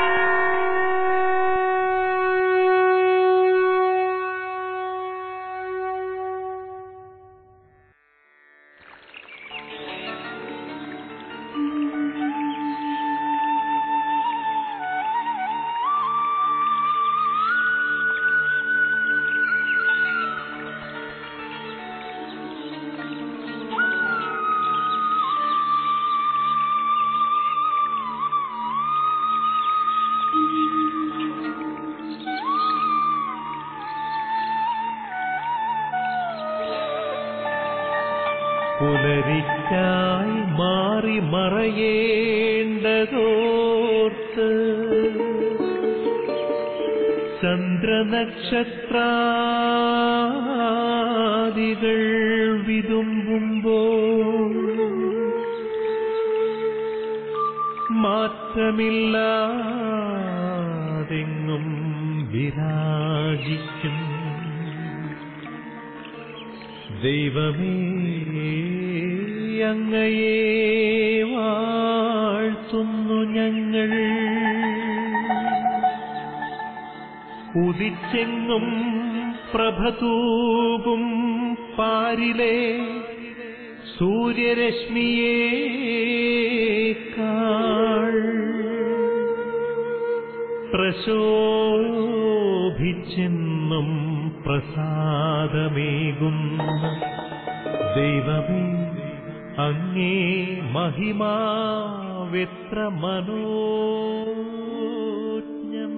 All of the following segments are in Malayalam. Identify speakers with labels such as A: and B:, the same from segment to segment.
A: പുലരിക്കായി മാറി മറയേണ്ടതോർത്ത് ചന്ദ്രനക്ഷത്രാദികൾ വിതുമ്പുമ്പോൾ മാറ്റമില്ലാതെങ്ങും വിരാജിക്കും ദൈവമേ അങ്ങയെ വാഴ്ത്തുന്നു ഞങ്ങൾ ഉദിച്ചെങ്ങും പ്രഭതൂകും പാരിലെ സൂര്യരശ്മിയേക്കാൾ പ്രശോഭിച്ചെന്നും പ്രസാദമേകുന്ന ദൈവമേ അങ്ങേ മഹിമാവെത്ര മനോജ്ഞം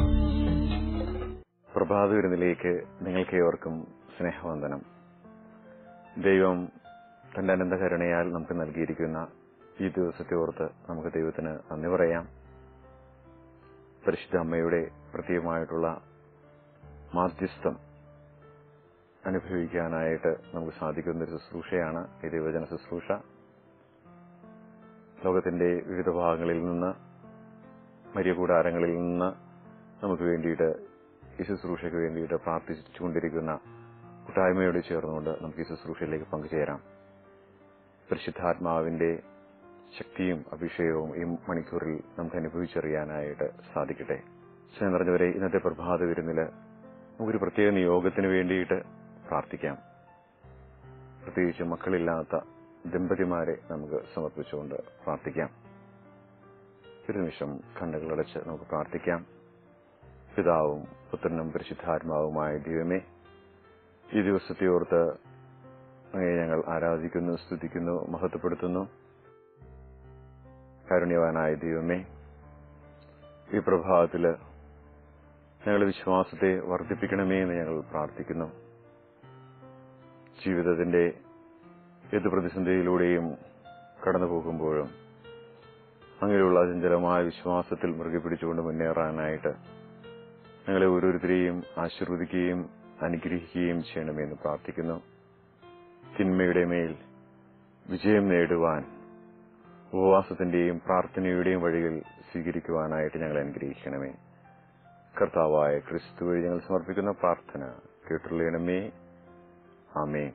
B: പ്രഭാതവിരുന്നിലേക്ക് നിങ്ങൾക്ക് ഏവർക്കും സ്നേഹവന്ദനം ദൈവം തന്റെ അനന്ത കരുണയാൽ നമുക്ക് നൽകിയിരിക്കുന്ന ഈ ദിവസത്തെ ഓർത്ത് നമുക്ക് ദൈവത്തിന് നന്ദി പറയാം പരിശുദ്ധ അമ്മയുടെ പ്രത്യേകമായിട്ടുള്ള മാധ്യസ്ഥം അനുഭവിക്കാനായിട്ട് നമുക്ക് സാധിക്കുന്ന ഒരു ശുശ്രൂഷയാണ് ഈ ദൈവജന ശുശ്രൂഷ ലോകത്തിന്റെ വിവിധ ഭാഗങ്ങളിൽ നിന്ന് മരിയ കൂടാരങ്ങളിൽ നിന്ന് നമുക്ക് വേണ്ടിയിട്ട് ഈ ശുശ്രൂഷയ്ക്ക് വേണ്ടിയിട്ട് പ്രാർത്ഥിച്ചുകൊണ്ടിരിക്കുന്ന കൂട്ടായ്മയോട് ചേർന്നുകൊണ്ട് നമുക്ക് ഈ ശുശ്രൂഷയിലേക്ക് പങ്കുചേരാം പരിശുദ്ധാത്മാവിന്റെ ശക്തിയും അഭിഷേകവും ഈ മണിക്കൂറിൽ നമുക്ക് അനുഭവിച്ചറിയാനായിട്ട് സാധിക്കട്ടെ സ്നേഹം നിറഞ്ഞവരെ ഇന്നത്തെ പ്രഭാത വിരുന്നില് നമുക്കൊരു പ്രത്യേക നിയോഗത്തിന് വേണ്ടിയിട്ട് പ്രാർത്ഥിക്കാം പ്രത്യേകിച്ച് മക്കളില്ലാത്ത ദമ്പതിമാരെ നമുക്ക് സമർപ്പിച്ചുകൊണ്ട് പ്രാർത്ഥിക്കാം ഒരു നിമിഷം കണ്ണുകളടച്ച് നമുക്ക് പ്രാർത്ഥിക്കാം പിതാവും പുത്രനും പരിശുദ്ധാത്മാവുമായ ദൈവമേ ഈ ദിവസത്തെ ഓർത്ത് അങ്ങയെ ഞങ്ങൾ ആരാധിക്കുന്നു സ്തുതിക്കുന്നു മഹത്വപ്പെടുത്തുന്നു കാരുണ്യവാനായ ദൈവമേ ഈ പ്രഭാതത്തില് ഞങ്ങളുടെ വിശ്വാസത്തെ വർദ്ധിപ്പിക്കണമേ എന്ന് ഞങ്ങൾ പ്രാർത്ഥിക്കുന്നു ജീവിതത്തിന്റെ ഏത് പ്രതിസന്ധിയിലൂടെയും കടന്നു പോകുമ്പോഴും അങ്ങനെയുള്ള അചഞ്ചലമായ വിശ്വാസത്തിൽ മുറുകെ പിടിച്ചുകൊണ്ട് മുന്നേറാനായിട്ട് ഞങ്ങളെ ഓരോരുത്തരെയും ആശീർവദിക്കുകയും അനുഗ്രഹിക്കുകയും ചെയ്യണമെന്ന് പ്രാർത്ഥിക്കുന്നു തിന്മയുടെ മേൽ വിജയം നേടുവാൻ ഉപവാസത്തിന്റെയും പ്രാർത്ഥനയുടെയും വഴികൾ സ്വീകരിക്കുവാനായിട്ട് ഞങ്ങളെ അനുഗ്രഹിക്കണമേ കർത്താവായ ക്രിസ്തു വഴി ഞങ്ങൾ സമർപ്പിക്കുന്ന പ്രാർത്ഥന കേട്ടുള്ളണമേ ആമേ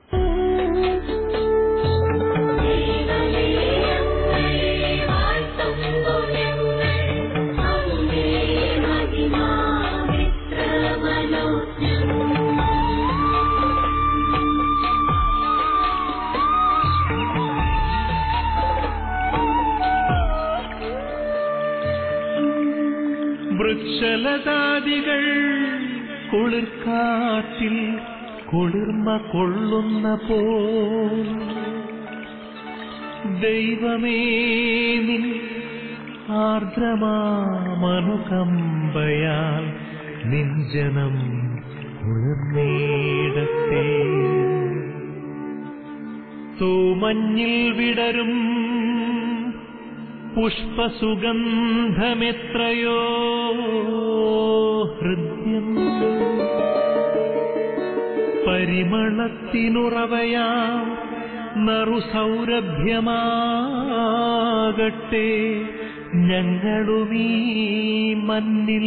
A: വൃക്ഷലതാദികൾ കുളിർക്കാറ്റിൽ കുളിർമ കൊള്ളുന്ന പോൽ ദൈവമേ നിൻ ആർദ്രമാമനുകമ്പയാൽ നിഞ്ജനം കുളിർന്നേടത്തെ തൂമഞ്ഞിൽ വിടരും പുഷ്പസുഗന്ധമെത്രയോ ഹൃദ്യം പരിമളത്തിനുറവയാം നറുസൗരഭ്യമാകട്ടെ ഞങ്ങളുമീ മന്നിൽ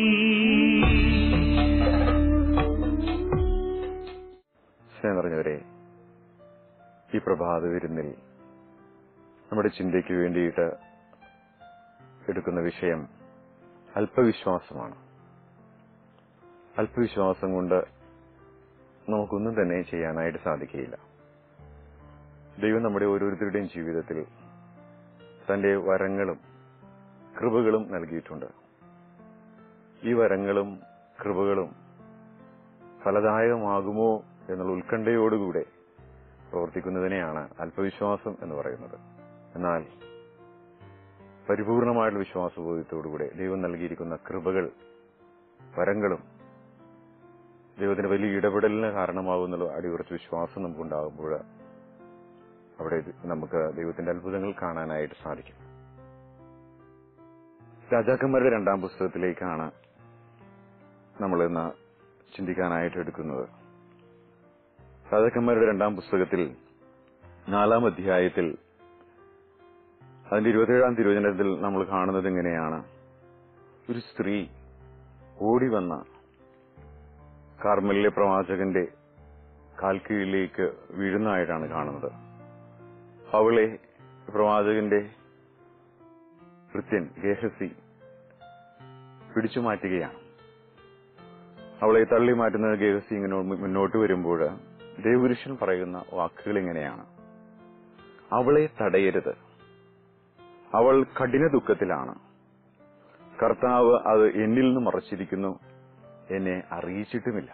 B: സ്നേഹം നിറഞ്ഞവരെ ഈ പ്രഭാത വിരുന്നിൽ നമ്മുടെ ചിന്തയ്ക്ക് വേണ്ടിയിട്ട് എടുക്കുന്ന വിഷയം അല്പവിശ്വാസമാണ് അല്പവിശ്വാസം കൊണ്ട് നമുക്കൊന്നും തന്നെ ചെയ്യാനായിട്ട് സാധിക്കുകയില്ല ദൈവം നമ്മുടെ ഓരോരുത്തരുടെയും ജീവിതത്തിൽ തന്റെ വരങ്ങളും കൃപകളും നൽകിയിട്ടുണ്ട് ഈ വരങ്ങളും കൃപകളും ഫലദായകമാകുമോ എന്നുള്ള ഉത്കണ്ഠയോടുകൂടെ പ്രവർത്തിക്കുന്നതിനെയാണ് അല്പവിശ്വാസം എന്ന് പറയുന്നത് എന്നാൽ പരിപൂർണമായിട്ടുള്ള വിശ്വാസബോധത്തോടുകൂടെ ദൈവം നൽകിയിരിക്കുന്ന കൃപകൾ വരങ്ങളും ദൈവത്തിന് വലിയ ഇടപെടലിന് കാരണമാകുന്നുള്ള അടിയുറച്ച വിശ്വാസം നമുക്കുണ്ടാകുമ്പോൾ അവിടെ നമുക്ക് ദൈവത്തിന്റെ അത്ഭുതങ്ങൾ കാണാനായിട്ട് സാധിക്കും രാജാക്കന്മാരുടെ രണ്ടാം പുസ്തകത്തിലേക്കാണ് നമ്മൾ ഇന്ന് ചിന്തിക്കാനായിട്ട് എടുക്കുന്നത് രാജാക്കന്മാരുടെ രണ്ടാം പുസ്തകത്തിൽ നാലാം അധ്യായത്തിൽ അതിന്റെ ഇരുപത്തിയേഴാം തിരുവചനത്തിൽ നമ്മൾ കാണുന്നത് എങ്ങനെയാണ് ഒരു സ്ത്രീ ഓടി വന്ന കാർമലിലെ പ്രവാചകന്റെ കാൽക്കീഴിലേക്ക് വീഴുന്നതായിട്ടാണ് കാണുന്നത് അവളെ പ്രവാചകന്റെ കൃത്യൻ ഗേഹസി പിടിച്ചു മാറ്റുകയാണ് അവളെ തള്ളി മാറ്റുന്ന ഗേഹസി ഇങ്ങനെ മുന്നോട്ട് വരുമ്പോൾ ദേവപുരുഷൻ പറയുന്ന വാക്കുകൾ ഇങ്ങനെയാണ് അവളെ തടയരുത് അവൾ കഠിന ദുഃഖത്തിലാണ് കർത്താവ് അത് എന്നിൽ നിന്ന് മറച്ചിരിക്കുന്നു എന്നെ അറിയിച്ചിട്ടുമില്ല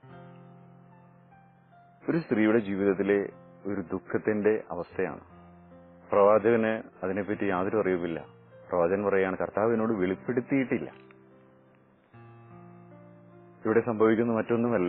B: ഒരു സ്ത്രീയുടെ ജീവിതത്തിലെ ഒരു ദുഃഖത്തിന്റെ അവസ്ഥയാണ് പ്രവാചകന് അതിനെപ്പറ്റി യാതൊരു അറിവുമില്ല പ്രവാചകൻ പറയാണ് കർത്താവ് എന്നോട് വെളിപ്പെടുത്തിയിട്ടില്ല ഇവിടെ സംഭവിക്കുന്ന മറ്റൊന്നുമല്ല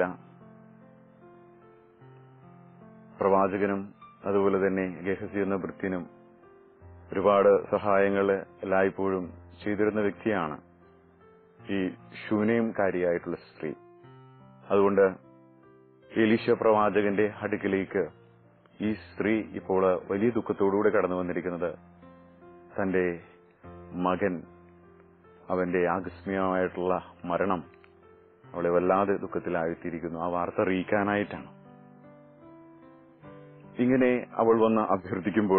B: പ്രവാചകനും അതുപോലെ തന്നെ ഗേഹസി എന്ന വൃത്തിനും ഒരുപാട് സഹായങ്ങൾ എല്ലായ്പ്പോഴും ചെയ്തിരുന്ന വ്യക്തിയാണ് ഈ ശൂന്യംകാരിയായിട്ടുള്ള സ്ത്രീ അതുകൊണ്ട് എലീശ പ്രവാചകന്റെ അടുക്കിലേക്ക് ഈ സ്ത്രീ ഇപ്പോൾ വലിയ ദുഃഖത്തോടുകൂടെ കടന്നു വന്നിരിക്കുന്നത് തന്റെ മകൻ അവന്റെ ആകസ്മികമായിട്ടുള്ള മരണം അവളെ വല്ലാതെ ദുഃഖത്തിലാഴ്ത്തിയിരിക്കുന്നു ആ വാർത്ത അറിയിക്കാനായിട്ടാണ് ഇങ്ങനെ അവൾ വന്ന് അഭ്യർത്ഥിക്കുമ്പോൾ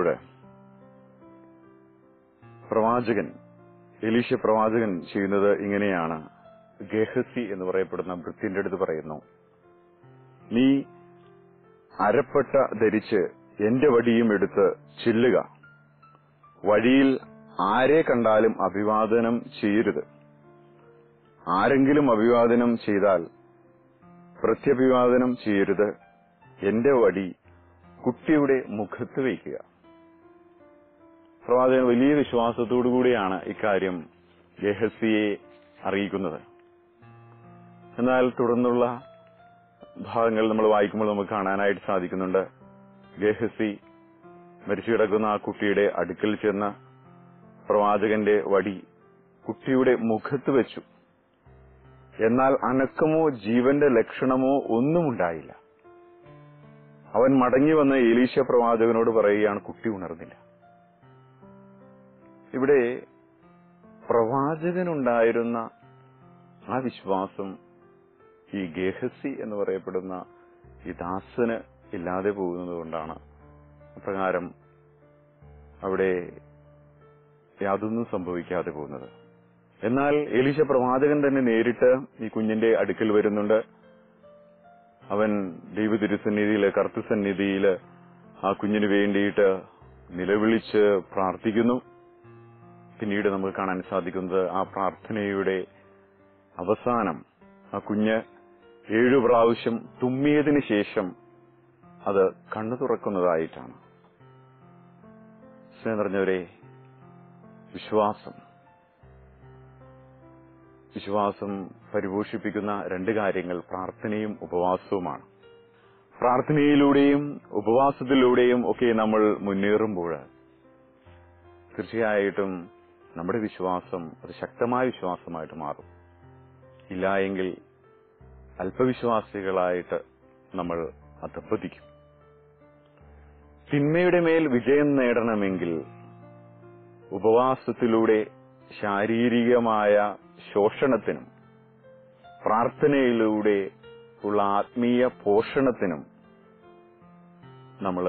B: പ്രവാചകൻ എലീശ പ്രവാചകൻ ചെയ്യുന്നത് ഇങ്ങനെയാണ് ഗേഹസി എന്ന് പറയപ്പെടുന്ന ഭൃത്യന്റെ അടുത്ത് പറയുന്നു നീ അരപ്പട്ട ധരിച്ച് എന്റെ വടിയും എടുത്ത് ചെല്ലുക വഴിയിൽ ആരെ കണ്ടാലും അഭിവാദനം ചെയ്യരുത് ആരെങ്കിലും അഭിവാദനം ചെയ്താൽ പ്രത്യഭിവാദനം ചെയ്യരുത് എന്റെ വടി കുട്ടിയുടെ മുഖത്ത് വയ്ക്കുക പ്രവാചകൻ വലിയ വിശ്വാസത്തോടു കൂടിയാണ് ഇക്കാര്യം ഗേഹസിയെ അറിയിക്കുന്നത് എന്നാൽ തുടർന്നുള്ള ഭാഗങ്ങൾ നമ്മൾ വായിക്കുമ്പോൾ നമുക്ക് കാണാനായിട്ട് സാധിക്കുന്നുണ്ട് ഗേഹസി മരിച്ചു കിടക്കുന്ന ആ കുട്ടിയുടെ അടുക്കൽ ചെന്ന് പ്രവാചകന്റെ വടി കുട്ടിയുടെ മുഖത്ത് വെച്ചു എന്നാൽ അനക്കമോ ജീവന്റെ ലക്ഷണമോ ഒന്നും ഉണ്ടായില്ല അവൻ മടങ്ങി വന്ന ഏലീശ പ്രവാചകനോട് പറയുകയാണ് കുട്ടി ഉണർന്നില്ല ഇവിടെ പ്രവാചകനുണ്ടായിരുന്ന ആ വിശ്വാസം ഈ ഗേഹസി എന്ന് പറയപ്പെടുന്ന ഈ ദാസന് ഇല്ലാതെ പോകുന്നത് കൊണ്ടാണ് അപ്രകാരം അവിടെ യാതൊന്നും സംഭവിക്കാതെ പോകുന്നത് എന്നാൽ എലീശ പ്രവാചകൻ തന്നെ നേരിട്ട് ഈ കുഞ്ഞിന്റെ അടുക്കൽ വരുന്നുണ്ട് അവൻ ദൈവ തിരുസന്നിധിയില് കർത്തസന്നിധിയില് ആ കുഞ്ഞിന് വേണ്ടിയിട്ട് നിലവിളിച്ച് പ്രാർത്ഥിക്കുന്നു പിന്നീട് നമുക്ക് കാണാൻ സാധിക്കുന്നത് ആ പ്രാർത്ഥനയുടെ അവസാനം ആ കുഞ്ഞ് ഏഴു പ്രാവശ്യം തുമ്മിയതിനു ശേഷം അത് കണ്ണു തുറക്കുന്നതായിട്ടാണ് സ്നേഹം നിറഞ്ഞവരെ വിശ്വാസം വിശ്വാസം പരിപോഷിപ്പിക്കുന്ന രണ്ട് കാര്യങ്ങൾ പ്രാർത്ഥനയും ഉപവാസവുമാണ് പ്രാർത്ഥനയിലൂടെയും ഉപവാസത്തിലൂടെയും ഒക്കെ നമ്മൾ മുന്നേറുമ്പോൾ തീർച്ചയായിട്ടും നമ്മുടെ വിശ്വാസം അത് ശക്തമായ വിശ്വാസമായിട്ട് മാറും ഇല്ല എങ്കിൽ അല്പവിശ്വാസികളായിട്ട് നമ്മൾ അധപ്പതിക്കും തിന്മയുടെ മേൽ വിജയം നേടണമെങ്കിൽ ഉപവാസത്തിലൂടെ ശാരീരികമായ ശോഷണത്തിനും പ്രാർത്ഥനയിലൂടെ ഉള്ള ആത്മീയ പോഷണത്തിനും നമ്മൾ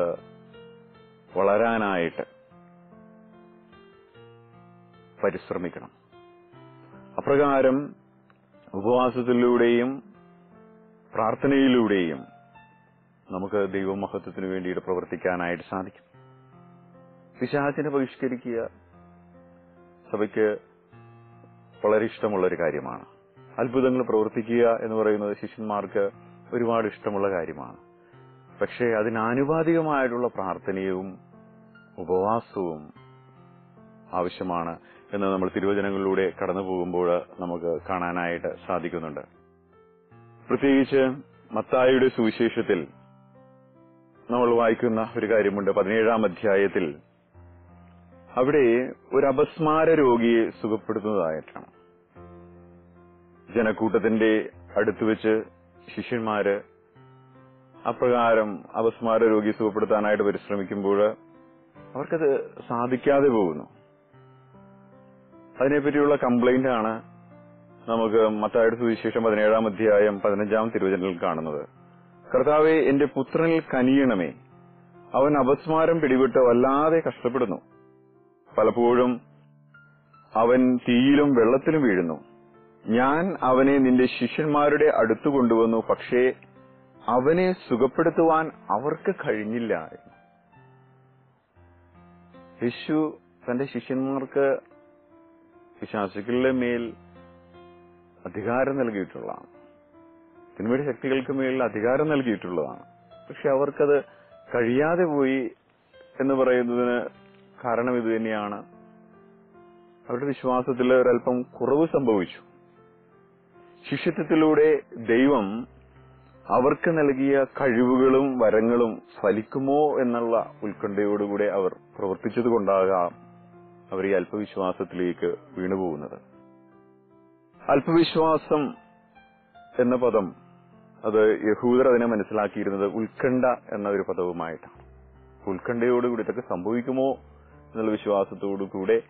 B: വളരാനായിട്ട് പരിശ്രമിക്കണം അപ്രകാരം ഉപവാസത്തിലൂടെയും പ്രാർത്ഥനയിലൂടെയും നമുക്ക് ദൈവമഹത്വത്തിന് വേണ്ടിയിട്ട് പ്രവർത്തിക്കാനായിട്ട് സാധിക്കും പിശാചിനെ ബഹിഷ്കരിക്കുക സഭയ്ക്ക് വളരെ ഇഷ്ടമുള്ള ഒരു കാര്യമാണ് അത്ഭുതങ്ങൾ പ്രവർത്തിക്കുക എന്ന് പറയുന്നത് ശിഷ്യന്മാർക്ക് ഒരുപാട് ഇഷ്ടമുള്ള കാര്യമാണ് പക്ഷേ അതിനാനുപാതികമായിട്ടുള്ള പ്രാർത്ഥനയും ഉപവാസവും ആവശ്യമാണ് എന്ന് നമ്മൾ തിരുവചനങ്ങളിലൂടെ കടന്നു പോകുമ്പോൾ നമുക്ക് കാണാനായിട്ട് സാധിക്കുന്നുണ്ട് പ്രത്യേകിച്ച് മത്തായിയുടെ സുവിശേഷത്തിൽ നമ്മൾ വായിക്കുന്ന ഒരു കാര്യമുണ്ട് പതിനേഴാം അധ്യായത്തിൽ അവിടെ ഒരു അപസ്മാര രോഗിയെ സുഖപ്പെടുത്തുന്നതായിട്ടാണ് ജനക്കൂട്ടത്തിന്റെ അടുത്ത് വെച്ച് ശിഷ്യന്മാര് അപ്രകാരം അപസ്മാര രോഗി സുഖപ്പെടുത്താനായിട്ട് പരിശ്രമിക്കുമ്പോൾ അവർക്കത് സാധിക്കാതെ പോകുന്നു അതിനെപ്പറ്റിയുള്ള കംപ്ലൈന്റ് ആണ് നമുക്ക് മത്തായുടെ സുവിശേഷം പതിനേഴാം അധ്യായം പതിനഞ്ചാം തിരുവചനത്തിൽ കാണുന്നത് കർത്താവെ എന്റെ പുത്രനിൽ കനിയണമേ അവൻ അപസ്മാരം പിടിവിട്ട് വല്ലാതെ കഷ്ടപ്പെടുന്നു പലപ്പോഴും അവൻ തീയിലും വെള്ളത്തിലും വീഴുന്നു ഞാൻ അവനെ നിന്റെ ശിഷ്യന്മാരുടെ അടുത്തു കൊണ്ടുവന്നു പക്ഷേ അവനെ സുഖപ്പെടുത്തുവാൻ അവർക്ക് കഴിഞ്ഞില്ല യേശു തന്റെ ശിഷ്യന്മാർക്ക് വിശ്വാസികളുടെ മേൽ അധികാരം നൽകിയിട്ടുള്ളതാണ് തിന്മയുടെ ശക്തികൾക്ക് മേൽ അധികാരം നൽകിയിട്ടുള്ളതാണ് പക്ഷെ അവർക്കത് കഴിയാതെ പോയി എന്ന് പറയുന്നതിന് കാരണം ഇത് തന്നെയാണ് അവരുടെ വിശ്വാസത്തിൽ ഒരല്പം കുറവ് സംഭവിച്ചു ശിഷ്യത്വത്തിലൂടെ ദൈവം അവർക്ക് നൽകിയ കഴിവുകളും വരങ്ങളും ഫലിക്കുമോ എന്നുള്ള ഉത്കണ്ഠയോടുകൂടെ അവർ പ്രവർത്തിച്ചത് കൊണ്ടാകാം അവർ ഈ അല്പവിശ്വാസത്തിലേക്ക് വീണുപോകുന്നത് അല്പവിശ്വാസം എന്ന പദം അത് യഹൂദർ അതിനെ മനസ്സിലാക്കിയിരുന്നത് ഉത്കണ്ഠ എന്ന ഒരു പദവുമായിട്ടാണ് ഉത്കണ്ഠയോടുകൂടി ഇതൊക്കെ സംഭവിക്കുമോ എന്നുള്ള വിശ്വാസത്തോടു കൂടെ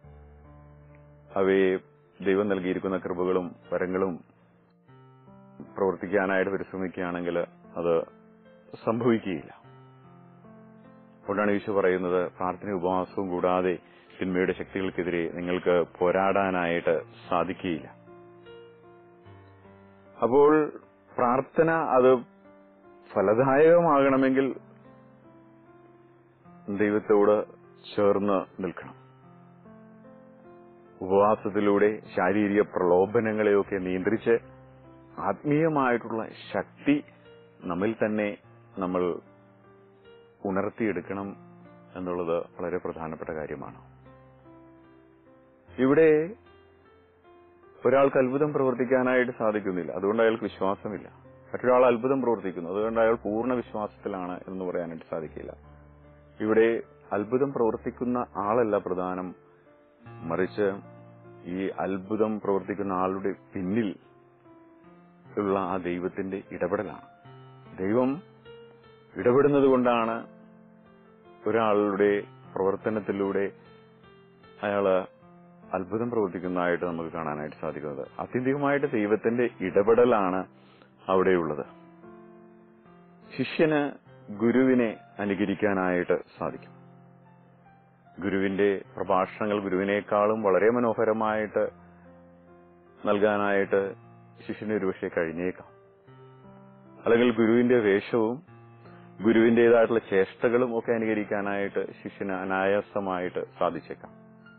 B: അവയെ ദൈവം നൽകിയിരിക്കുന്ന കൃപകളും വരങ്ങളും പ്രവർത്തിക്കാനായിട്ട് പരിശ്രമിക്കുകയാണെങ്കിൽ അത് സംഭവിക്കുകയില്ല അതുകൊണ്ടാണ് ഈശോ പറയുന്നത് പ്രാർത്ഥന ഉപവാസവും കൂടാതെ തിന്മയുടെ ശക്തികൾക്കെതിരെ നിങ്ങൾക്ക് പോരാടാനായിട്ട് സാധിക്കുകയില്ല അപ്പോൾ പ്രാർത്ഥന അത് ഫലദായകമാകണമെങ്കിൽ ദൈവത്തോട് ചേർന്ന് നിൽക്കണം ഉപവാസത്തിലൂടെ ശാരീരിക പ്രലോഭനങ്ങളെയൊക്കെ നിയന്ത്രിച്ച് ആത്മീയമായിട്ടുള്ള ശക്തി നമ്മിൽ തന്നെ നമ്മൾ ഉണർത്തിയെടുക്കണം എന്നുള്ളത് വളരെ പ്രധാനപ്പെട്ട കാര്യമാണ് ഇവിടെ ഒരാൾക്ക് അത്ഭുതം പ്രവർത്തിക്കാനായിട്ട് സാധിക്കുന്നില്ല അതുകൊണ്ട് അയാൾക്ക് വിശ്വാസമില്ല മറ്റൊരാൾ അത്ഭുതം പ്രവർത്തിക്കുന്നു അതുകൊണ്ട് അയാൾ പൂർണ്ണ വിശ്വാസത്തിലാണ് എന്ന് പറയാനായിട്ട് സാധിക്കില്ല ഇവിടെ അത്ഭുതം പ്രവർത്തിക്കുന്ന ആളല്ല പ്രധാനം മറിച്ച് ഈ അത്ഭുതം പ്രവർത്തിക്കുന്ന ആളുടെ പിന്നിൽ ഉള്ള ആ ദൈവത്തിന്റെ ഇടപെടലാണ് ദൈവം ഇടപെടുന്നത് കൊണ്ടാണ് ഒരാളുടെ പ്രവർത്തനത്തിലൂടെ അയാള് അത്ഭുതം പ്രവർത്തിക്കുന്നതായിട്ട് നമുക്ക് കാണാനായിട്ട് സാധിക്കുന്നത് ആത്യന്തികമായിട്ട് ദൈവത്തിന്റെ ഇടപെടലാണ് അവിടെയുള്ളത് ശിഷ്യന് ഗുരുവിനെ അനുകരിക്കാനായിട്ട് സാധിക്കും ഗുരുവിന്റെ പ്രഭാഷണങ്ങൾ ഗുരുവിനേക്കാളും വളരെ മനോഹരമായിട്ട് നൽകാനായിട്ട് ശിഷ്യന് ഒരുപക്ഷെ കഴിഞ്ഞേക്കാം അല്ലെങ്കിൽ ഗുരുവിന്റെ വേഷവും ഗുരുവിന്റേതായിട്ടുള്ള ചേഷ്ടകളും ഒക്കെ അനുകരിക്കാനായിട്ട് ശിഷ്യന് അനായാസമായിട്ട് സാധിച്ചേക്കാം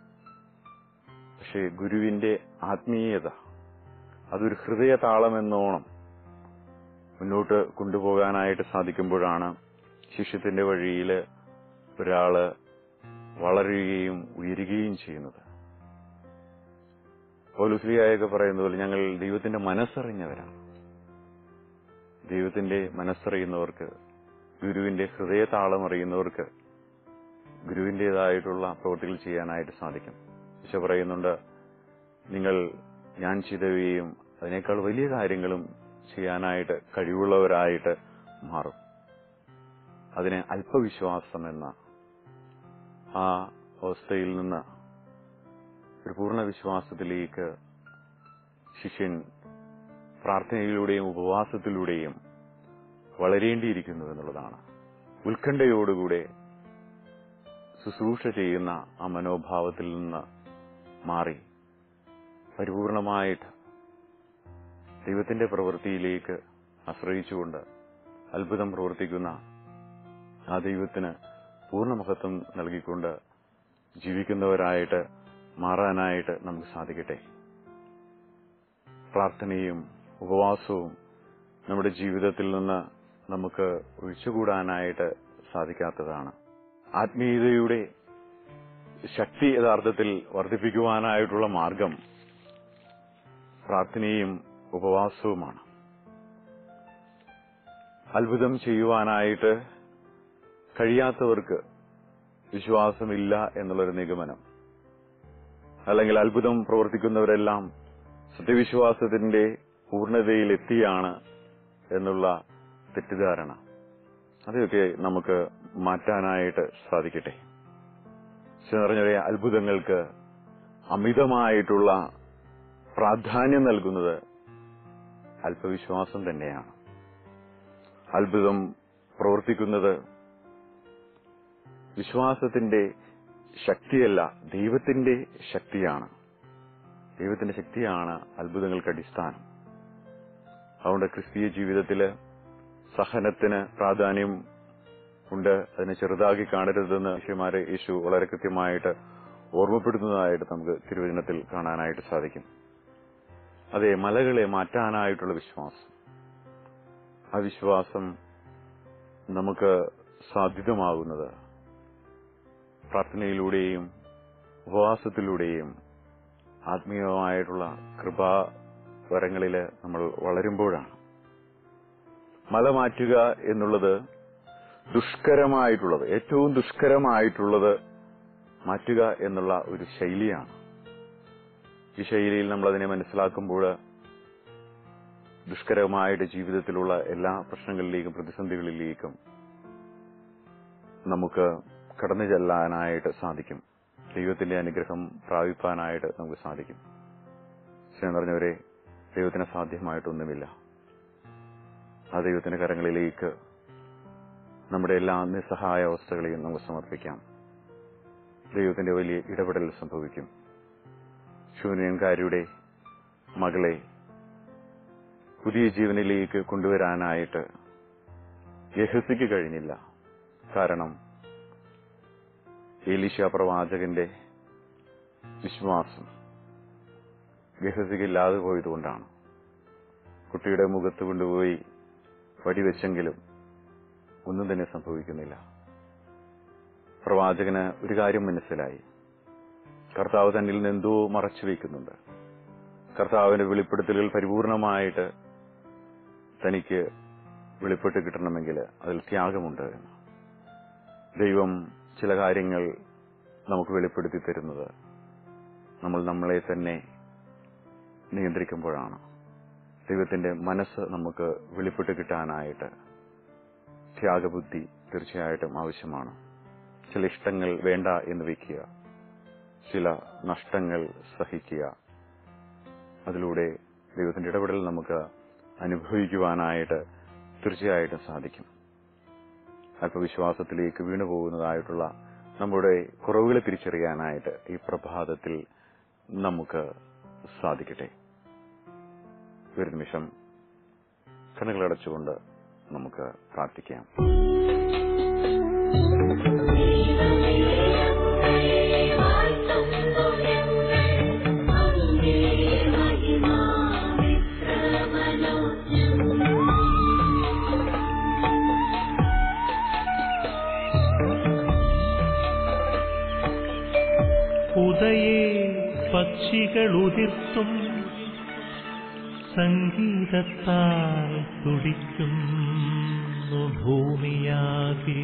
B: പക്ഷേ ഗുരുവിന്റെ ആത്മീയത അതൊരു ഹൃദയ താളമെന്നോണം മുന്നോട്ട് കൊണ്ടുപോകാനായിട്ട് സാധിക്കുമ്പോഴാണ് ശിഷ്യത്തിന്റെ വഴിയിൽ ഒരാള് വളരുകയും ഉയരുകയും ചെയ്യുന്നത് പൗലുസ്ലിയായൊക്കെ പറയുന്ന പോലെ ഞങ്ങൾ ദൈവത്തിന്റെ മനസ്സറിഞ്ഞവരാണ് ദൈവത്തിന്റെ മനസ്സറിയുന്നവർക്ക് ഗുരുവിന്റെ ഹൃദയ താളം അറിയുന്നവർക്ക് ഗുരുവിന്റേതായിട്ടുള്ള പ്രവൃത്തികൾ ചെയ്യാനായിട്ട് സാധിക്കും ഈശോ പറയുന്നുണ്ട് നിങ്ങൾ ഞാൻ ചെയ്തവയും അതിനേക്കാൾ വലിയ കാര്യങ്ങളും ചെയ്യാനായിട്ട് കഴിവുള്ളവരായിട്ട് മാറും അതിന് അല്പവിശ്വാസം എന്ന ആ അവസ്ഥയിൽ നിന്ന് ഒരു പൂർണ്ണ വിശ്വാസത്തിലേക്ക് ശിഷ്യൻ പ്രാർത്ഥനയിലൂടെയും ഉപവാസത്തിലൂടെയും വളരേണ്ടിയിരിക്കുന്നു എന്നുള്ളതാണ് ഉത്കണ്ഠയോടുകൂടെ ശുശ്രൂഷ ചെയ്യുന്ന ആ മനോഭാവത്തിൽ നിന്ന് മാറി പരിപൂർണമായിട്ട് ദൈവത്തിന്റെ പ്രവൃത്തിയിലേക്ക് ആശ്രയിച്ചുകൊണ്ട് അത്ഭുതം പ്രവർത്തിക്കുന്ന ആ ദൈവത്തിന് പൂർണ്ണ മഹത്വം നൽകിക്കൊണ്ട് ജീവിക്കുന്നവരായിട്ട് മാറാനായിട്ട് നമുക്ക് സാധിക്കട്ടെ പ്രാർത്ഥനയും ഉപവാസവും നമ്മുടെ ജീവിതത്തിൽ നിന്ന് നമുക്ക് ഒഴിച്ചുകൂടാനായിട്ട് സാധിക്കാത്തതാണ് ആത്മീയതയുടെ ശക്തി യഥാർത്ഥത്തിൽ വർദ്ധിപ്പിക്കുവാനായിട്ടുള്ള മാർഗം പ്രാർത്ഥനയും ഉപവാസവുമാണ് അത്ഭുതം ചെയ്യുവാനായിട്ട് കഴിയാത്തവർക്ക് വിശ്വാസമില്ല എന്നുള്ളൊരു നിഗമനം അല്ലെങ്കിൽ അത്ഭുതം പ്രവർത്തിക്കുന്നവരെല്ലാം സത്യവിശ്വാസത്തിന്റെ പൂർണ്ണതയിലെത്തിയാണ് എന്നുള്ള തെറ്റിദ്ധാരണ അതൊക്കെ നമുക്ക് മാറ്റാനായിട്ട് സാധിക്കട്ടെ നിറഞ്ഞ അത്ഭുതങ്ങൾക്ക് അമിതമായിട്ടുള്ള പ്രാധാന്യം നൽകുന്നത് അല്പവിശ്വാസം തന്നെയാണ് അത്ഭുതം പ്രവർത്തിക്കുന്നത് വിശ്വാസത്തിന്റെ ശക്തിയല്ല ദൈവത്തിന്റെ ശക്തിയാണ് ദൈവത്തിന്റെ ശക്തിയാണ് അത്ഭുതങ്ങൾക്ക് അടിസ്ഥാനം അതുകൊണ്ട് ക്രിസ്തീയ ജീവിതത്തില് സഹനത്തിന് പ്രാധാന്യം ഉണ്ട് അതിനെ ചെറുതാക്കി കാണരുതെന്ന് ശിഷ്യന്മാരെ യേശു വളരെ കൃത്യമായിട്ട് ഓർമ്മപ്പെടുത്തുന്നതായിട്ട് നമുക്ക് തിരുവചനത്തിൽ കാണാനായിട്ട് സാധിക്കും അതെ മലകളെ മാറ്റാനായിട്ടുള്ള വിശ്വാസം ആ വിശ്വാസം നമുക്ക് സാധ്യതമാകുന്നത് പ്രാർത്ഥനയിലൂടെയും ഉപവാസത്തിലൂടെയും ആത്മീയമായിട്ടുള്ള കൃപാവരങ്ങളില് നമ്മൾ വളരുമ്പോഴാണ് മല മാറ്റുക എന്നുള്ളത് ദുഷ്കരമായിട്ടുള്ളത് ഏറ്റവും ദുഷ്കരമായിട്ടുള്ളത് മാറ്റുക എന്നുള്ള ഒരു ശൈലിയാണ് ഈ ശൈലിയിൽ നമ്മൾ അതിനെ മനസ്സിലാക്കുമ്പോൾ ദുഷ്കരമായിട്ട് ജീവിതത്തിലുള്ള എല്ലാ പ്രശ്നങ്ങളിലേക്കും പ്രതിസന്ധികളിലേക്കും നമുക്ക് കടന്നു ചെല്ലാനായിട്ട് സാധിക്കും ദൈവത്തിന്റെ അനുഗ്രഹം പ്രാപിപ്പാനായിട്ട് നമുക്ക് സാധിക്കും സ്നേഹം നിറഞ്ഞവരെ ദൈവത്തിന് സാധ്യമായിട്ടൊന്നുമില്ല ആ ദൈവത്തിന്റെ കരങ്ങളിലേക്ക് നമ്മുടെ എല്ലാ നിസ്സഹായ അവസ്ഥകളെയും നമുക്ക് സമർപ്പിക്കാം ദൈവത്തിന്റെ വലിയ ഇടപെടൽ സംഭവിക്കും ശൂന്യൻകാരിയുടെ മകളെ പുതിയ ജീവനിലേക്ക് കൊണ്ടുവരാനായിട്ട് യഹസിക്ക് കഴിഞ്ഞില്ല കാരണം ഏലീശ പ്രവാചകന്റെ വിശ്വാസം ഗഹസിക്കില്ലാതെ പോയതുകൊണ്ടാണ് കുട്ടിയുടെ മുഖത്ത് കൊണ്ടുപോയി വടിവെച്ചെങ്കിലും ഒന്നും തന്നെ സംഭവിക്കുന്നില്ല പ്രവാചകന് ഒരു കാര്യം മനസ്സിലായി കർത്താവ് തന്നിൽ നിന്ന് എന്തോ മറച്ചു വയ്ക്കുന്നുണ്ട് കർത്താവിന്റെ വെളിപ്പെടുത്തലുകൾ പരിപൂർണമായിട്ട് തനിക്ക് വെളിപ്പെട്ട് കിട്ടണമെങ്കിൽ അതിൽ ത്യാഗമുണ്ട് എന്ന് ദൈവം ചില കാര്യങ്ങൾ നമുക്ക് വെളിപ്പെടുത്തി തരുന്നത് നമ്മൾ നമ്മളെ തന്നെ നിയന്ത്രിക്കുമ്പോഴാണ് ദൈവത്തിന്റെ മനസ്സ് നമുക്ക് വെളിപ്പെട്ട് കിട്ടാനായിട്ട് ത്യാഗബുദ്ധി തീർച്ചയായിട്ടും ആവശ്യമാണ് ചില ഇഷ്ടങ്ങൾ വേണ്ട എന്ന് വയ്ക്കുക ചില നഷ്ടങ്ങൾ സഹിക്കുക അതിലൂടെ ദൈവത്തിന്റെ ഇടപെടൽ നമുക്ക് അനുഭവിക്കുവാനായിട്ട് തീർച്ചയായിട്ടും സാധിക്കും അല്പവിശ്വാസത്തിലേക്ക് വീണു പോകുന്നതായിട്ടുള്ള നമ്മുടെ കുറവുകളെ തിരിച്ചറിയാനായിട്ട് ഈ പ്രഭാതത്തിൽ നമുക്ക് സാധിക്കട്ടെ ഒരു നിമിഷം കണ്ണുകളടച്ചുകൊണ്ട് നമുക്ക് പ്രാർത്ഥിക്കാം
A: ഉദയേ പക്ഷികളുതിർത്തും സംഗീതത്താൽ തുടിക്കുന്നു ഭൂമിയാകെ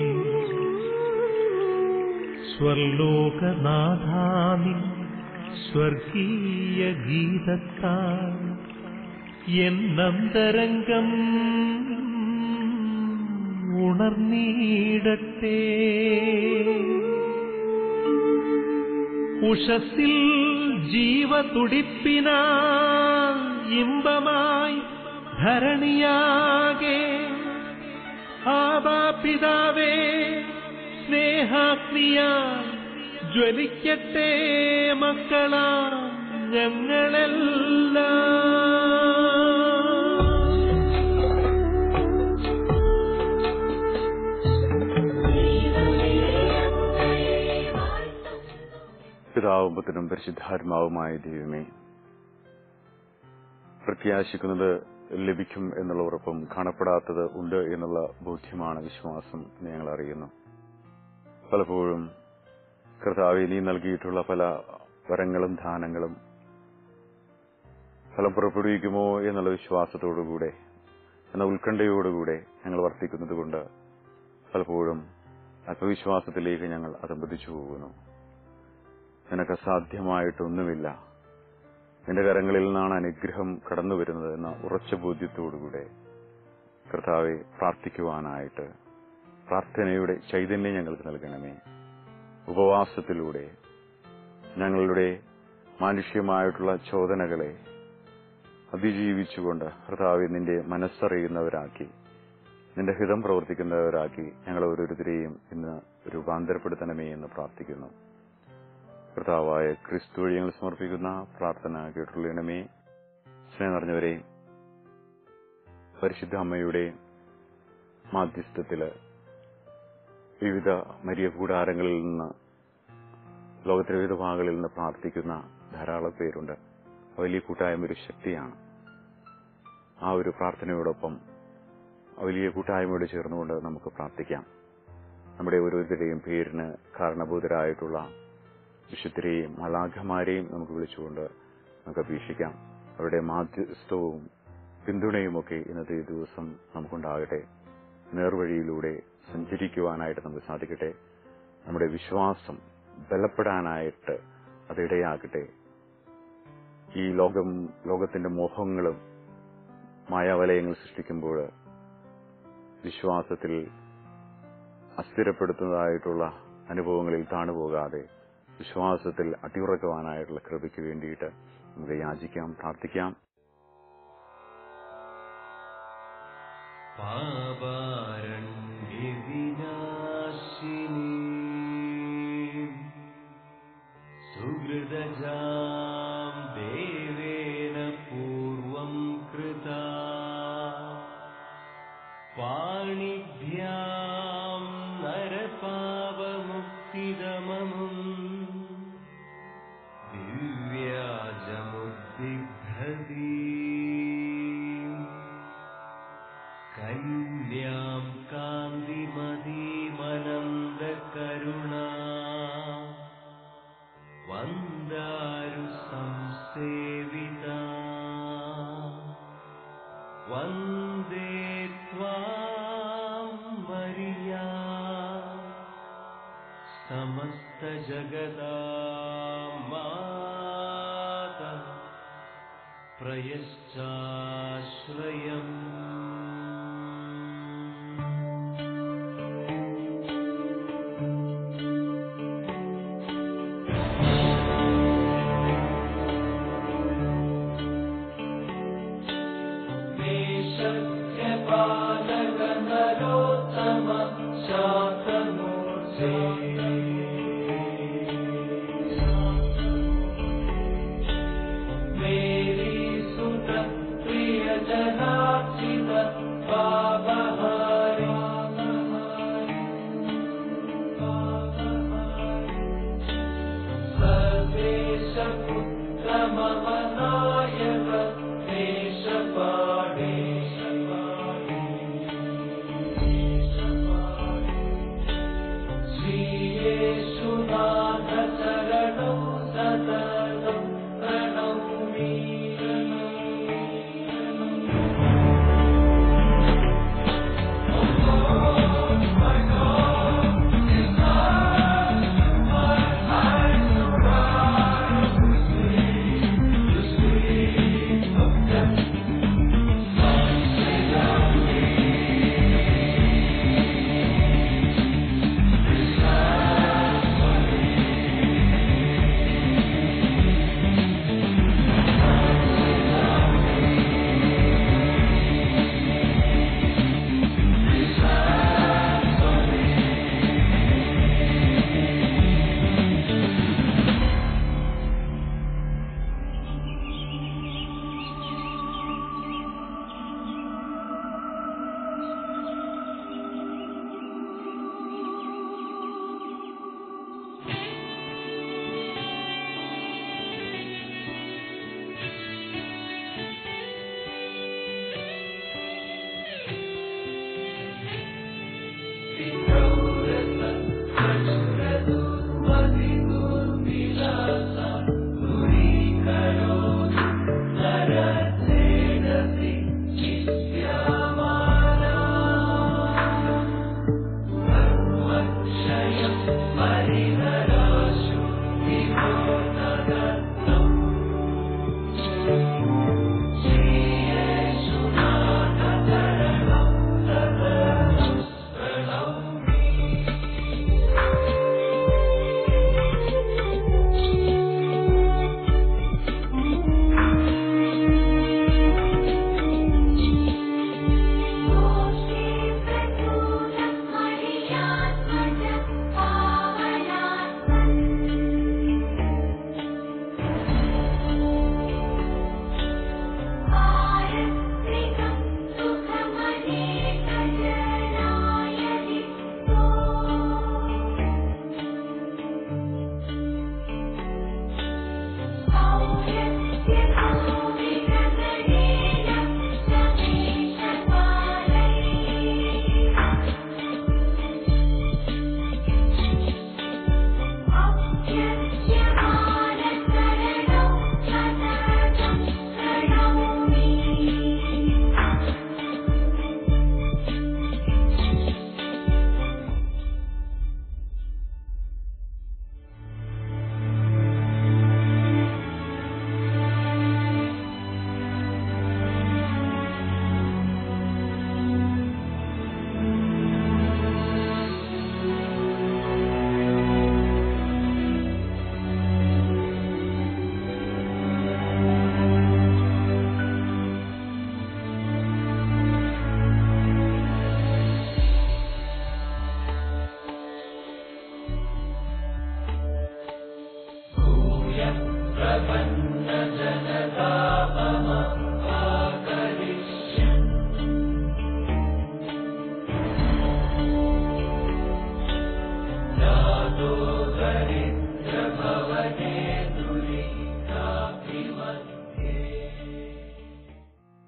A: സ്വർലോകനാഥാനിൻ സ്വർഗീയ ഗീതത്താൽ എന്നന്തരംഗം ഉണർന്നീടട്ടെ ഉഷസ്സിൽ ജീവതുടിപ്പിനാ ഇമ്പമായി ധരണിയാകെ ആബാപിതാവേ സ്നേഹാഗ്നിയ ജ്വലിക്കട്ടെ മക്കളാ ഞങ്ങളെല്ലാം
B: പിതാവും പുത്രനും പരിശുദ്ധാത്മാവുമായ ദൈവമേ പ്രത്യാശിക്കുന്നത് ലഭിക്കും എന്നുള്ള ഉറപ്പും കാണപ്പെടാത്തത് ഉണ്ട് എന്നുള്ള ബോധ്യമാണ് വിശ്വാസം എന്ന് ഞങ്ങൾ അറിയുന്നു പലപ്പോഴും കർത്താവെ നീ നൽകിയിട്ടുള്ള പല വരങ്ങളും ദാനങ്ങളും ഫലം പുറപ്പെടുവിക്കുമോ എന്നുള്ള വിശ്വാസത്തോടുകൂടെ എന്ന ഉത്കണ്ഠയോടുകൂടെ ഞങ്ങൾ വർത്തിക്കുന്നത് കൊണ്ട് പലപ്പോഴും അല്പവിശ്വാസത്തിലേക്ക് ഞങ്ങൾ അതമ്പതിച്ചു പോകുന്നു നിനക്ക് അസാധ്യമായിട്ടൊന്നുമില്ല നിന്റെ കരങ്ങളിൽ നിന്നാണ് അനുഗ്രഹം കടന്നു വരുന്നത് എന്ന ഉറച്ച ബോധ്യത്തോടുകൂടെ കർത്താവെ പ്രാർത്ഥിക്കുവാനായിട്ട് പ്രാർത്ഥനയുടെ ചൈതന്യം ഞങ്ങൾക്ക് നൽകണമേ ഉപവാസത്തിലൂടെ ഞങ്ങളുടെ മാനുഷ്യമായിട്ടുള്ള ചോദനകളെ അതിജീവിച്ചുകൊണ്ട് കർത്താവെ നിന്റെ മനസ്സറിയുന്നവരാക്കി നിന്റെ ഹിതം പ്രവർത്തിക്കുന്നവരാക്കി ഞങ്ങൾ ഓരോരുത്തരെയും ഇന്ന് രൂപാന്തരപ്പെടുത്തണമേ എന്ന് പ്രാർത്ഥിക്കുന്നു കർത്താവായ ക്രിസ്തു വഴി ഞങ്ങൾ സമർപ്പിക്കുന്ന പ്രാർത്ഥന കേട്ടുള്ളണമേ സ്നേഹം നിറഞ്ഞവരെ പരിശുദ്ധ അമ്മയുടെ മാധ്യസ്ഥത്തില് വിവിധ മരിയ കൂടാരങ്ങളിൽ നിന്ന് ലോകത്തിലെ വിവിധ ഭാഗങ്ങളിൽ നിന്ന് പ്രാർത്ഥിക്കുന്ന ധാരാളം പേരുണ്ട് വലിയ കൂട്ടായ്മ ഒരു ശക്തിയാണ് ആ ഒരു പ്രാർത്ഥനയോടൊപ്പം ആ വലിയ കൂട്ടായ്മയോട് ചേർന്നുകൊണ്ട് നമുക്ക് പ്രാർത്ഥിക്കാം നമ്മുടെ ഓരോരുത്തരുടെയും പേരിന് കാരണഭൂതരായിട്ടുള്ള വിശുദ്ധരെയും മലാഖമാരെയും നമുക്ക് വിളിച്ചുകൊണ്ട് നമുക്ക് അപേക്ഷിക്കാം അവരുടെ മാധ്യസ്ഥവും പിന്തുണയുമൊക്കെ ഇന്നത്തെ ഈ ദിവസം നമുക്കുണ്ടാകട്ടെ നേർവഴിയിലൂടെ സഞ്ചരിക്കുവാനായിട്ട് നമുക്ക് സാധിക്കട്ടെ നമ്മുടെ വിശ്വാസം ബലപ്പെടാനായിട്ട് അതിടയാകട്ടെ ഈ ലോകം ലോകത്തിന്റെ മോഹങ്ങളും മായാവലയങ്ങൾ സൃഷ്ടിക്കുമ്പോൾ വിശ്വാസത്തിൽ അസ്ഥിരപ്പെടുത്തുന്നതായിട്ടുള്ള അനുഭവങ്ങളിൽ താണുപോകാതെ വിശ്വാസത്തിൽ അടിയുറക്കുവാനായിട്ടുള്ള കൃപയ്ക്ക് വേണ്ടിയിട്ട് നമുക്ക് യാചിക്കാം പ്രാർത്ഥിക്കാം
A: പാപാരണ്യവിനാശിനി സുഹൃദജാം ദേവേന പൂർവം കൃതാ പാണിഭ്യാം നരപാവമുക്തിദമമും ദിവ്യാജമുദ്ദിഘ്രതീ കന്യാം കാന്തിമതീമനന്ദകരുണാ വന്ദാരു സംസേവിതാ വന്ദേ ത്വാം മരിയാ സമസ്തജഗദാ മാതാ പ്രയശ്ചാശ്രയം ദേശഭ്യപാലകനരോത്തമ ശാതമൂർജേ മേരി സുത പ്രിയജനാർച്ചിത പാപഹാരി സർവേശ പുത്ര മമ നായക ദേശപാടേ ശ്രീയേശുനാഥ ചരണം സദനം പ്രണൗമി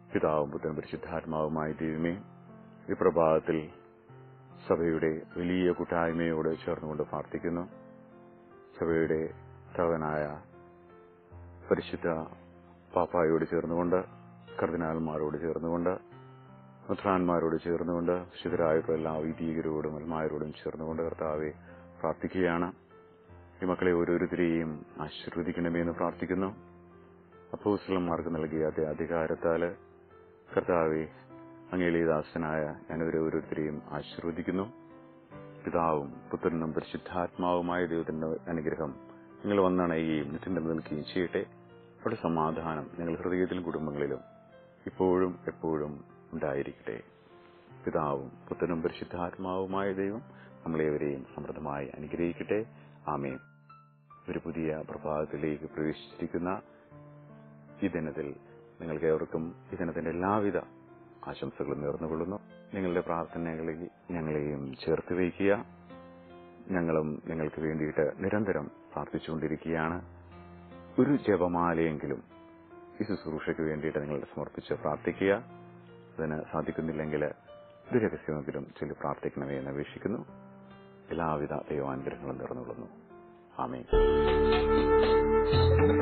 B: പിതാവും പുത്രനും പരിശുദ്ധാത്മാവുമായ ദൈവമേ ഈ പ്രഭാതത്തിൽ സഭയുടെ വലിയ കൂട്ടായ്മയോട് ചേർന്നുകൊണ്ട് പ്രാർത്ഥിക്കുന്നു സഭയുടെ തവനായ പരിശുദ്ധ പാപ്പായോട് ചേർന്നുകൊണ്ട് കർദിനാൾമാരോട് ചേർന്നുകൊണ്ട് മുദ്രാന്മാരോട് ചേർന്നുകൊണ്ട് ശുദ്ധരായിട്ടുള്ള എല്ലാ വൈദികരോടും അൽമാരോടും ചേർന്നുകൊണ്ട് കർത്താവെ പ്രാർത്ഥിക്കുകയാണ് ഈ മക്കളെ ഓരോരുത്തരെയും ആശീർവദിക്കണമെന്ന് പ്രാർത്ഥിക്കുന്നു അപ്പോസ്ലന്മാർക്ക് നൽകിയ അതേ അധികാരത്താല് കർത്താവെ അങ്ങയിലെ ദാസനായ ഞാനിവരെ ഓരോരുത്തരെയും ആശീർവദിക്കുന്നു പിതാവും പുത്രനും പരിശുദ്ധാത്മാവുമായ ദൈവത്തിന്റെ അനുഗ്രഹം നിങ്ങൾ വന്നണയുകയും നിത്യം നിലനിൽക്കുകയും ചെയ്യട്ടെ അവിടെ സമാധാനം നിങ്ങൾ ഹൃദയത്തിലും കുടുംബങ്ങളിലും ഇപ്പോഴും എപ്പോഴും ഉണ്ടായിരിക്കട്ടെ പിതാവും പുത്രനും പരിശുദ്ധാത്മാവുമായ ദൈവം നമ്മളെവരെയും സമൃദ്ധമായി അനുഗ്രഹിക്കട്ടെ ആമേ ഒരു പുതിയ പ്രഭാതത്തിലേക്ക് പ്രവേശിച്ചിരിക്കുന്ന ഈ ദിനത്തിൽ നിങ്ങൾക്ക് ഏവർക്കും ഈ ദിനത്തിന്റെ എല്ലാവിധ ആശംസകളും നേർന്നുകൊള്ളുന്നു നിങ്ങളുടെ പ്രാർത്ഥനകളിൽ ഞങ്ങളെയും ചേർത്ത് വയ്ക്കുക ഞങ്ങളും നിങ്ങൾക്ക് വേണ്ടിയിട്ട് നിരന്തരം പ്രാർത്ഥിച്ചുകൊണ്ടിരിക്കുകയാണ് ഒരു ജപമാലയെങ്കിലും ഈ ശുശ്രൂഷയ്ക്ക് വേണ്ടിയിട്ട് നിങ്ങൾ സമർപ്പിച്ച് പ്രാർത്ഥിക്കുക അതിന് സാധിക്കുന്നില്ലെങ്കിൽ ഒരു രഹസ്യമെങ്കിലും ചൊല്ലി പ്രാർത്ഥിക്കണമേ എന്ന് അപേക്ഷിക്കുന്നു എല്ലാവിധ ദൈവാനുഗ്രഹങ്ങളും നേർന്നുകൊള്ളുന്നു ആമേ